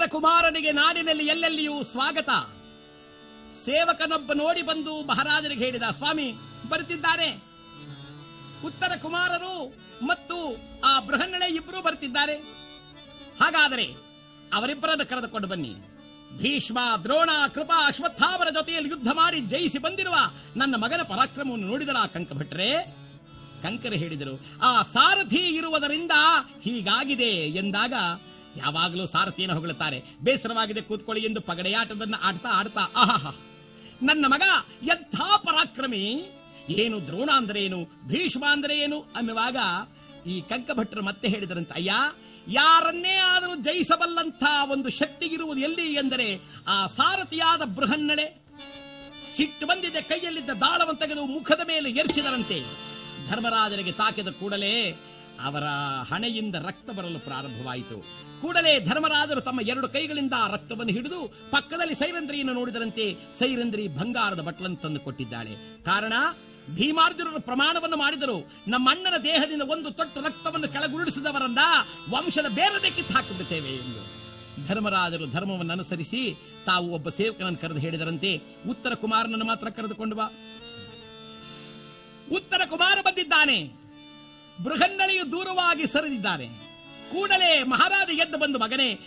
ಕುಮಾರನಿಗೆ ನಾಡಿನಲ್ಲಿ ಎಲ್ಲೆಲ್ಲಿಯೂ ಸ್ವಾಗತ ಸೇವಕನೊಬ್ಬ ನೋಡಿ ಬಂದು ಮಹಾರಾಜನಿಗೆ ಹೇಳಿದ ಸ್ವಾಮಿ ಬರುತ್ತಿದ್ದಾರೆ ಉತ್ತರ ಕುಮಾರರು ಮತ್ತು ಆ ಬೃಹನ್ನಳೆ ಇಬ್ಬರು ಬರುತ್ತಿದ್ದಾರೆ ಹಾಗಾದರೆ ಅವರಿಬ್ಬರನ್ನು ಕರೆದುಕೊಂಡು ಬನ್ನಿ ಭೀಷ್ಮ ದ್ರೋಣ ಕೃಪಾ ಅಶ್ವತ್ಥಾಮರ ಜೊತೆಯಲ್ಲಿ ಯುದ್ಧ ಮಾಡಿ ಜಯಿಸಿ ಬಂದಿರುವ ನನ್ನ ಮಗನ ಪರಾಕ್ರಮವನ್ನು ನೋಡಿದರ ಕಂಕಭಟ್ರೆ ಕಂಕರು ಹೇಳಿದರು ಆ ಸಾರಥಿ ಇರುವುದರಿಂದ ಹೀಗಾಗಿದೆ ಎಂದಾಗ ಯಾವಾಗಲೂ ಸಾರಥಿಯನ್ನು ಹೊಗಳುತ್ತಾರೆ ಬೇಸರವಾಗಿದೆ ಕೂತ್ಕೊಳ್ಳಿ ಎಂದು ಪಗಡೆಯಾಟದನ್ನ ಆಡ್ತಾ ಆಡ್ತಾ ಆಹಾ ನನ್ನ ಮಗ ಎಂಥ ಪರಾಕ್ರಮಿ ಏನು ದ್ರೋಣ ಅಂದ್ರೆ ಏನು ಭೀಷ್ಮ ಅಂದ್ರೆ ಏನು ಅನ್ನುವಾಗ ಈ ಕಂಕಭಟ್ರು ಮತ್ತೆ ಹೇಳಿದರಂತ ಅಯ್ಯ ಯಾರನ್ನೇ ಆದರೂ ಜಯಿಸಬಲ್ಲಂಥ ಒಂದು ಶಕ್ತಿ ಇರುವುದು ಎಲ್ಲಿ ಎಂದರೆ ಆ ಸಾರಥಿಯಾದ ಬೃಹನ್ನಡೆ ಸಿಟ್ಟು ಬಂದಿದೆ ಕೈಯಲ್ಲಿದ್ದ ದಾಳವನ್ನು ತೆಗೆದು ಮುಖದ ಮೇಲೆ ಎರಚಿದರಂತೆ ಧರ್ಮರಾಜನಿಗೆ ತಾಕಿದ ಕೂಡಲೇ ಅವರ ಹಣೆಯಿಂದ ರಕ್ತ ಬರಲು ಪ್ರಾರಂಭವಾಯಿತು ಕೂಡಲೇ ಧರ್ಮರಾಜರು ತಮ್ಮ ಎರಡು ಕೈಗಳಿಂದ ಆ ರಕ್ತವನ್ನು ಹಿಡಿದು ಪಕ್ಕದಲ್ಲಿ ಸೈರಂದ್ರಿಯನ್ನು ನೋಡಿದರಂತೆ ಸೈರಂದ್ರಿ ಬಂಗಾರದ ಬಟ್ಲನ್ನು ತಂದು ಕೊಟ್ಟಿದ್ದಾಳೆ ಕಾರಣ ಭೀಮಾರ್ಜುನರು ಪ್ರಮಾಣವನ್ನು ಮಾಡಿದರು ನಮ್ಮ ಅಣ್ಣನ ದೇಹದಿಂದ ಒಂದು ತೊಟ್ಟು ರಕ್ತವನ್ನು ಕೆಳಗುರುಳಿಸಿದವರನ್ನ ವಂಶದ ಬೇರೆ ಕಿತ್ತು ಹಾಕಿಬಿಡುತ್ತೇವೆ ಎಂದು ಧರ್ಮರಾಜರು ಧರ್ಮವನ್ನು ಅನುಸರಿಸಿ ತಾವು ಒಬ್ಬ ಸೇವಕನನ್ನು ಕರೆದು ಹೇಳಿದರಂತೆ ಉತ್ತರ ಕುಮಾರನನ್ನು ಮಾತ್ರ ಕರೆದುಕೊಂಡು ಬಾ ಉತ್ತರ ಕುಮಾರ ಬಂದಿದ್ದಾನೆ ಬೃಹನ್ನಳೆಯು ದೂರವಾಗಿ ಸರಿದಿದ್ದಾನೆ ಕೂಡಲೇ ಮಹಾರಾಜ ಎದ್ದು ಬಂದು ಮಗನೇ